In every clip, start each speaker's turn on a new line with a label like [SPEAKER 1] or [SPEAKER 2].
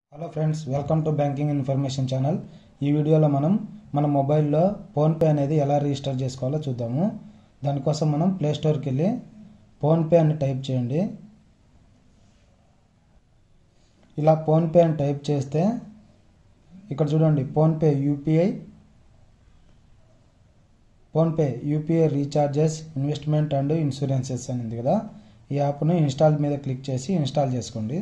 [SPEAKER 1] hello friends welcome to banking information channel ఈ వీడియోలో మనం మన మొబైల్లో ఫోన్పే అనేది ఎలా రిజిస్టర్ చేసుకోవాలో చూద్దాము దానికోసం మనం ప్లే స్టోర్కి వెళ్ళి ఫోన్పే అని టైప్ చేయండి ఇలా ఫోన్పే అని టైప్ చేస్తే ఇక్కడ చూడండి PhonePe UPI PhonePe UPI recharges investment and insurances అని ఉంది కదా ఈ యాప్ను ఇన్స్టాల్ మీద క్లిక్ చేసి ఇన్స్టాల్ చేసుకోండి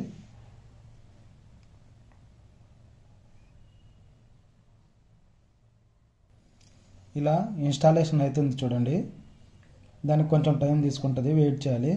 [SPEAKER 1] ఇలా ఇన్స్టాలేషన్ అవుతుంది చూడండి దానికి కొంచెం టైం తీసుకుంటుంది వెయిట్ చేయాలి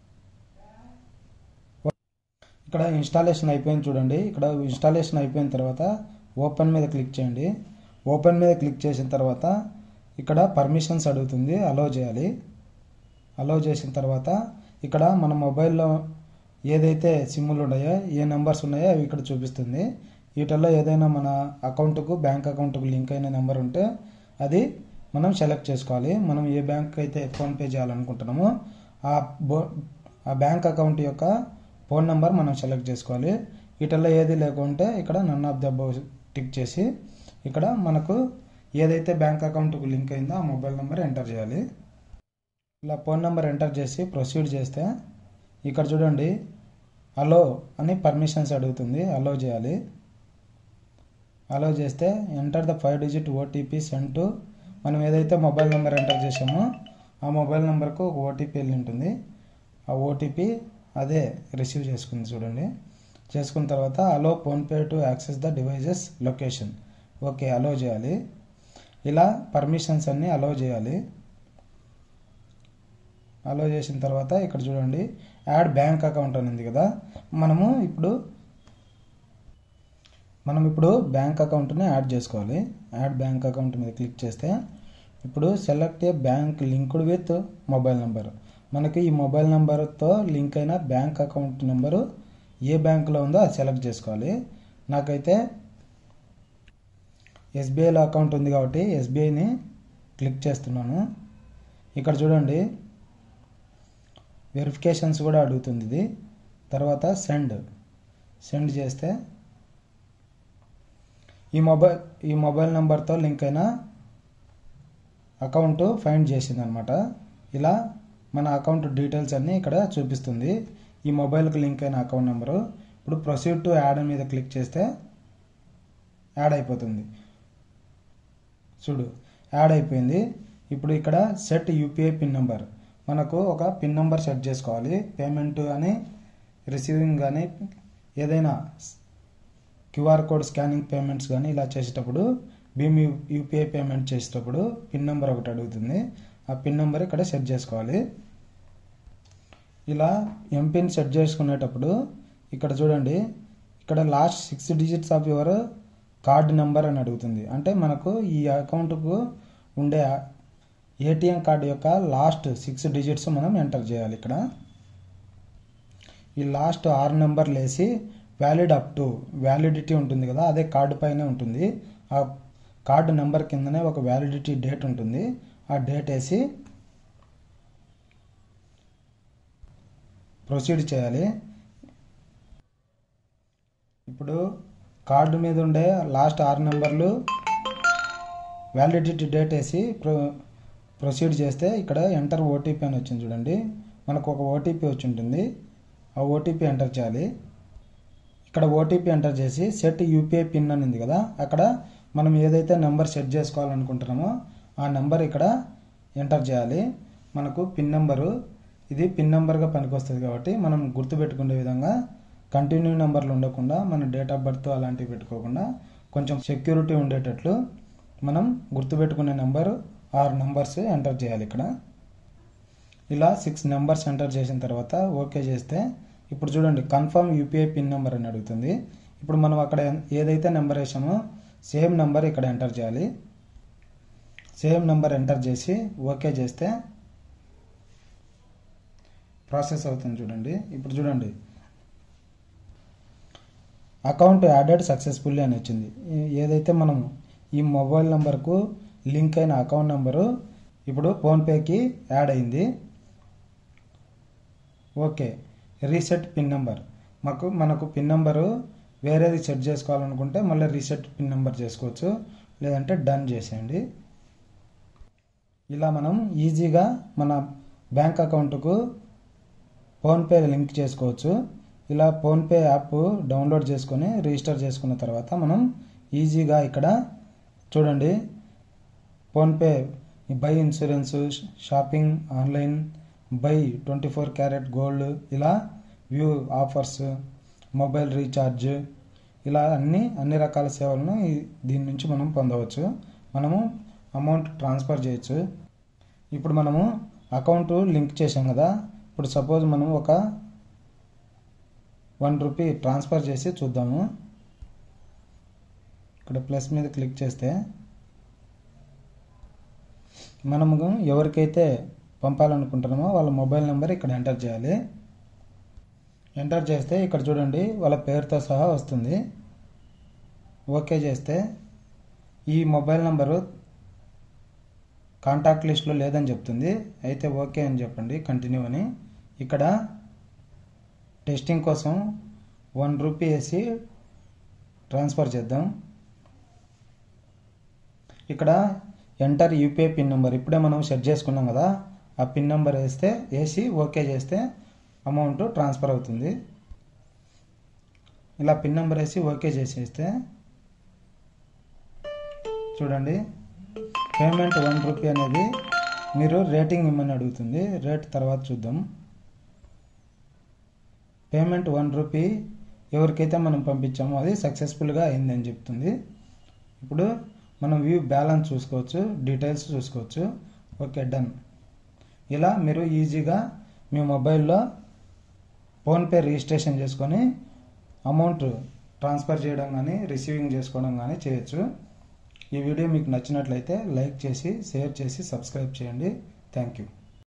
[SPEAKER 1] ఇక్కడ ఇన్స్టాలేషన్ అయిపోయింది చూడండి ఇక్కడ ఇన్స్టాలేషన్ అయిపోయిన తర్వాత ఓపెన్ మీద క్లిక్ చేయండి ఓపెన్ మీద క్లిక్ చేసిన తర్వాత ఇక్కడ పర్మిషన్స్ అడుగుతుంది అలో చేయాలి అలో చేసిన తర్వాత ఇక్కడ మన మొబైల్లో ఏదైతే సిమ్ములు ఉన్నాయో ఏ నెంబర్స్ ఉన్నాయో అవి ఇక్కడ చూపిస్తుంది వీటిల్లో ఏదైనా మన అకౌంట్కు బ్యాంక్ అకౌంట్కు లింక్ అయిన నెంబర్ ఉంటే అది మనం సెలెక్ట్ చేసుకోవాలి మనం ఏ బ్యాంక్ అయితే ఫోన్పే చేయాలనుకుంటున్నామో ఆ బో ఆ బ్యాంక్ అకౌంట్ యొక్క ఫోన్ నెంబర్ మనం సెలెక్ట్ చేసుకోవాలి వీటిల్లో ఏది లేకుంటే ఇక్కడ none of the above tick చేసి ఇక్కడ మనకు ఏదైతే బ్యాంక్ అకౌంట్కు లింక్ అయిందో ఆ మొబైల్ నెంబర్ ఎంటర్ చేయాలి ఇలా ఫోన్ నెంబర్ ఎంటర్ చేసి ప్రొసీడ్ చేస్తే ఇక్కడ చూడండి అలో అని పర్మిషన్స్ అడుగుతుంది అలో చేయాలి అలో చేస్తే enter the five digit OTP send to మనం ఏదైతే మొబైల్ నెంబర్ ఎంటర్ చేసామో ఆ మొబైల్ నెంబర్కు ఒక ఓటీపీ వెళ్ళి ఉంటుంది ఆ ఓటీపీ అదే రిసీవ్ చేసుకుంది చూడండి చేసుకున్న తర్వాత allow PhonePe to access the devices location okay allow చేయాలి ఇలా పర్మిషన్స్ అన్నీ అలో చేయాలి అలో చేసిన తర్వాత ఇక్కడ చూడండి యాడ్ బ్యాంక్ అకౌంట్ అని ఉంది కదా మనము ఇప్పుడు మనం ఇప్పుడు బ్యాంక్ అకౌంట్ని యాడ్ చేసుకోవాలి యాడ్ బ్యాంక్ అకౌంట్ మీద క్లిక్ చేస్తే ఇప్పుడు select a bank linked with mobile number మనకి ఈ మొబైల్ నెంబర్తో లింక్ అయిన బ్యాంక్ అకౌంట్ నెంబరు ఏ బ్యాంకులో ఉందో అది సెలెక్ట్ చేసుకోవాలి నాకైతే ఎస్బీఐలో అకౌంట్ ఉంది కాబట్టి ఎస్బీఐని క్లిక్ చేస్తున్నాను ఇక్కడ చూడండి వెరిఫికేషన్స్ కూడా అడుగుతుంది ఇది తర్వాత సెండ్ సెండ్ చేస్తే ఈ మొబైల్ ఈ మొబైల్ నెంబర్తో లింక్ అయిన అకౌంట్ ఫైండ్ చేసింది అనమాట ఇలా మన అకౌంట్ డీటెయిల్స్ అన్నీ ఇక్కడ చూపిస్తుంది ఈ మొబైల్కి లింక్ అయిన అకౌంట్ నెంబరు ఇప్పుడు ప్రొసీడ్ టు యాడ్ మీద క్లిక్ చేస్తే యాడ్ అయిపోతుంది చూడు యాడ్ అయిపోయింది ఇప్పుడు ఇక్కడ సెట్ యూపీఐ పిన్ నెంబర్ మనకు ఒక పిన్ నెంబర్ సెట్ చేసుకోవాలి పేమెంట్ కానీ రిసీవింగ్ కానీ ఏదైనా క్యూఆర్ కోడ్ స్కానింగ్ పేమెంట్స్ కానీ ఇలా చేసేటప్పుడు భీమ్ యూపీఐ పేమెంట్ చేసేటప్పుడు పిన్ నెంబర్ ఒకటి అడుగుతుంది ఆ పిన్ నెంబర్ ఇక్కడ సెట్ చేసుకోవాలి ఇలా ఎంపిన్ సెట్ చేసుకునేటప్పుడు ఇక్కడ చూడండి ఇక్కడ last six digits of your card number అని అడుగుతుంది అంటే మనకు ఈ అకౌంట్కు ఉండే ఏటీఎం కార్డు యొక్క లాస్ట్ సిక్స్ డిజిట్స్ మనం ఎంటర్ చేయాలి ఇక్కడ ఈ లాస్ట్ ఆరు నెంబర్లు వేసి వ్యాలిడ్ అప్ టు వ్యాలిడిటీ ఉంటుంది కదా అదే కార్డు పైన ఉంటుంది ఆ కార్డు నెంబర్ కిందనే ఒక వ్యాలిడిటీ డేట్ ఉంటుంది ఆ డేట్ వేసి ప్రొసీడ్ చేయాలి ఇప్పుడు కార్డు మీద ఉండే లాస్ట్ ఆరు నెంబర్లు వ్యాలిడిటీ డేట్ వేసి ప్రొ ప్రొసీడ్ చేస్తే ఇక్కడ ఎంటర్ ఓటీపీ అని వచ్చింది చూడండి మనకు ఒక ఓటీపీ వచ్చి ఉంటుంది ఆ ఓటీపీ ఎంటర్ చేయాలి ఇక్కడ ఓటీపీ ఎంటర్ చేసి సెట్ యూపీఐ పిన్ అని ఉంది కదా అక్కడ మనం ఏదైతే నెంబర్ సెట్ చేసుకోవాలనుకుంటున్నామో ఆ నెంబర్ ఇక్కడ ఎంటర్ చేయాలి మనకు పిన్ నెంబరు ఇది పిన్ నెంబర్గా పనికొస్తుంది కాబట్టి మనం గుర్తుపెట్టుకునే విధంగా కంటిన్యూ నెంబర్లు ఉండకుండా మన డేట్ ఆఫ్ బర్త్ అలాంటివి పెట్టుకోకుండా కొంచెం సెక్యూరిటీ ఉండేటట్లు మనం గుర్తుపెట్టుకునే నెంబర్ ఆరు నెంబర్స్ ఎంటర్ చేయాలి ఇక్కడ ఇలా సిక్స్ నెంబర్స్ ఎంటర్ చేసిన తర్వాత ఓకే చేస్తే ఇప్పుడు చూడండి కన్ఫర్మ్ యూపీఐ పిన్ నెంబర్ అని అడుగుతుంది ఇప్పుడు మనం అక్కడ ఏదైతే నెంబర్ వేసామో సేమ్ నెంబర్ ఇక్కడ ఎంటర్ చేయాలి సేమ్ నెంబర్ ఎంటర్ చేసి ఓకే చేస్తే ప్రాసెస్ అవుతుంది చూడండి ఇప్పుడు చూడండి అకౌంట్ యాడెడ్ సక్సెస్ఫుల్లీ అని వచ్చింది ఏదైతే మనం ఈ మొబైల్ నెంబర్కు లింక్ అయిన అకౌంట్ నెంబరు ఇప్పుడు ఫోన్పేకి యాడ్ అయింది ఓకే రీసెట్ పిన్ నెంబర్ మాకు మనకు పిన్ నెంబరు వేరేది సెట్ చేసుకోవాలనుకుంటే మళ్ళీ రీసెట్ పిన్ నెంబర్ చేసుకోవచ్చు లేదంటే డన్ చేసేయండి ఇలా మనం ఈజీగా మన బ్యాంక్ అకౌంట్కు ఫోన్పే లింక్ చేసుకోవచ్చు ఇలా ఫోన్పే యాప్ డౌన్లోడ్ చేసుకొని రిజిస్టర్ చేసుకున్న తర్వాత మనం ఈజీగా ఇక్కడ చూడండి PhonePe buy insurance shopping online buy twenty four carat gold ఇలా వ్యూ ఆఫర్స్ మొబైల్ రీఛార్జ్ ఇలా అన్ని అన్ని రకాల సేవలను ఈ- దీని నుంచి మనం పొందవచ్చు మనము అమౌంట్ ట్రాన్స్ఫర్ చేయొచ్చు ఇప్పుడు మనము అకౌంట్ లింక్ చేసాం కదా ఇప్పుడు సపోజ్ మనం ఒక వన్ రూపీ ట్రాన్స్ఫర్ చేసి చూద్దాము ఇక్కడ ప్లస్ మీద క్లిక్ చేస్తే మనము ఎవరికైతే పంపాలనుకుంటున్నామో వాళ్ళ మొబైల్ నెంబర్ ఇక్కడ ఎంటర్ చేయాలి ఎంటర్ చేస్తే ఇక్కడ చూడండి వాళ్ళ పేరుతో సహా వస్తుంది ఓకే చేస్తే ఈ మొబైల్ నెంబరు కాంటాక్ట్ లిస్ట్లో లేదని చెప్తుంది అయితే ఓకే అని చెప్పండి కంటిన్యూ అని ఇక్కడ టెస్టింగ్ కోసం వన్ రూపీ వేసి ట్రాన్స్ఫర్ చేద్దాం ఇక్కడ ఎంటర్ యూపీఐ పిన్ నెంబర్ ఇప్పుడే మనం సెట్ చేసుకున్నాం కదా ఆ పిన్ నెంబర్ వేస్తే వేసి ఓకే చేస్తే అమౌంట్ ట్రాన్స్ఫర్ అవుతుంది ఇలా పిన్ నెంబర్ వేసి ఓకే చేసేస్తే చూడండి పేమెంట్ వన్ రూపీ అనేది మీరు రేటింగ్ ఇమ్మని అడుగుతుంది రేట్ తర్వాత చూద్దాం పేమెంట్ వన్ రూపీ ఎవరికైతే మనం పంపించామో అది సక్సెస్ఫుల్గా అయిందని చెప్తుంది ఇప్పుడు మనం వ్యూ బ్యాలెన్స్ చూసుకోవచ్చు డీటెయిల్స్ చూసుకోవచ్చు ఓకే డన్ ఇలా మీరు ఈజీగా మీ మొబైల్లో ఫోన్పే రిజిస్ట్రేషన్ చేసుకొని అమౌంట్ ట్రాన్స్ఫర్ చేయడం కానీ రిసీవింగ్ చేసుకోవడం కానీ చేయొచ్చు ఈ వీడియో మీకు నచ్చినట్లయితే లైక్ చేసి షేర్ చేసి సబ్స్క్రైబ్ చేయండి థ్యాంక్ యూ